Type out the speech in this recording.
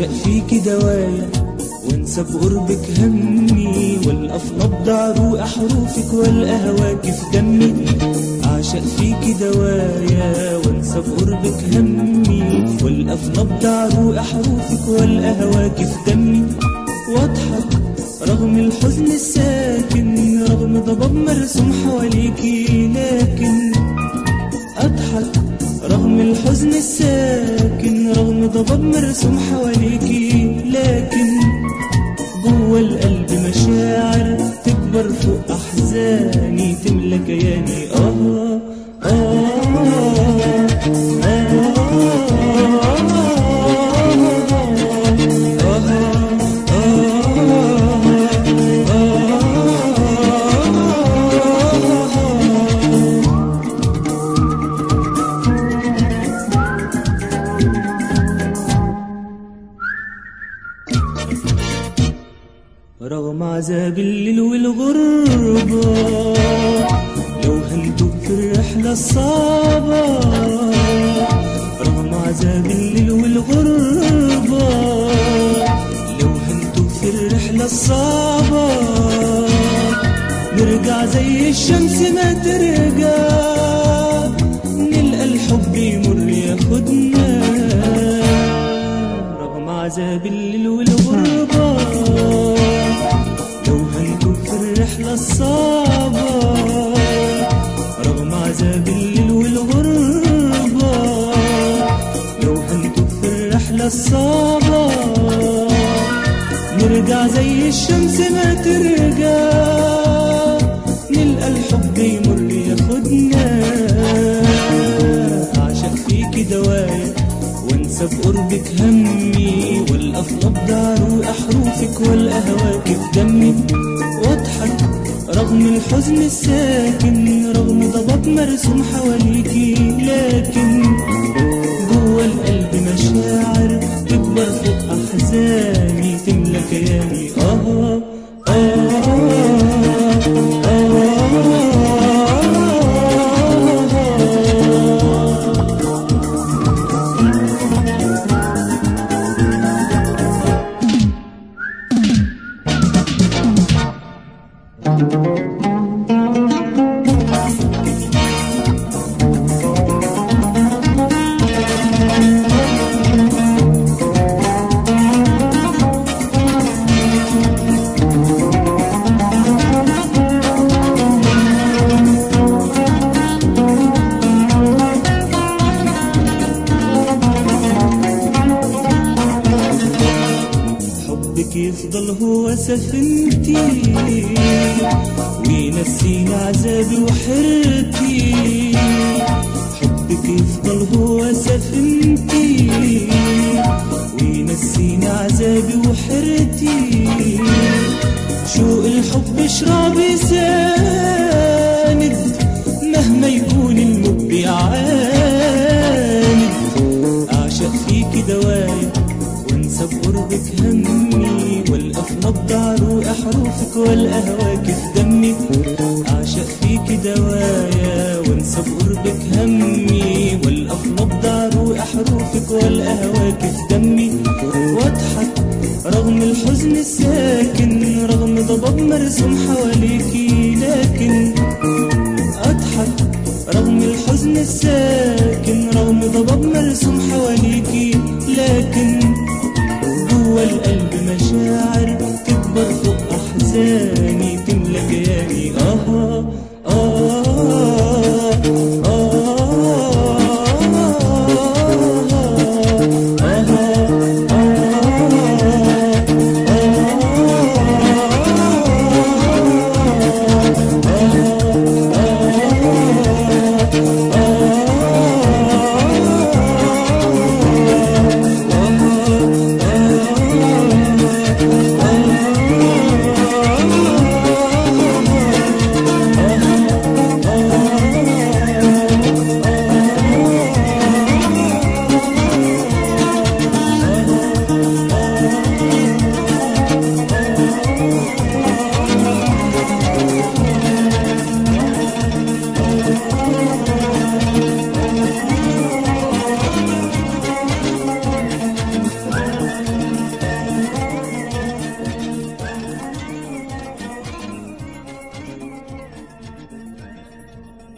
أعشق فيكي دوايا وانسى بقربك همي والقف نبض عروق حروفك والقهواك في دمي أعشق فيكي دوايا وانسى بقربك همي والقف نبض عروق حروفك والقهواك في دمي واضحك رغم الحزن الساكن رغم ضباب مرسوم حواليكي لكن أضحك رغم الحزن الساكن رغم ضباب مرسوم حواليكي لكن جوه القلب مشاعر تكبر فوق أحزاني تملى كياني آه آه رغم عذاب الليل والغربة لو هندوب في الرحلة الصعبة رغم عذاب الليل والغربة لو هندوب في الرحلة الصعبة نرجع زي الشمس ما ترجع نلقى الحب يمر ياخدنا رغم عذاب الليل والغربة لو هنكون في الرحلة الصعبة رغم عذاب الليل والغربة لو هنكون في الرحلة الصعبة نرجع زي الشمس ما ترجع نلقى الحب يمر ياخدنا أعشق فيكي دوايا وانسى بقربك همي والقف نبض عروق حروفك والقهواك في دمي واضحك رغم الحزن الساكن رغم ضباب مرسوم حواليكي لكن جوه القلب مشاعر تكبر فوق احزاني تملى كياني اه اه آه حبك يفضل هو سفينتي وينسيني عذابي وحيرتي حبك يفضل هو سفينتي وينسيني عذابي وحيرتي شوق الحب شرابي ساند مهما يكون الموج بيعاند أعشق فيكي دوايا وانسى بقربك همي والقف نبض عروق حروفك والقهواك في دمي أعشق فيكي دوايا وانسى بقربك همي والقف نبض عروق حروفك والقهواك في دمي واضحك رغم الحزن الساكن رغم ضباب مرسوم حواليكي لكن أضحك رغم الحزن الساكن رغم ضباب مرسوم حواليكي لكن جوه القلب مشاعر تكبر فوق أحزاني تملى كياني آه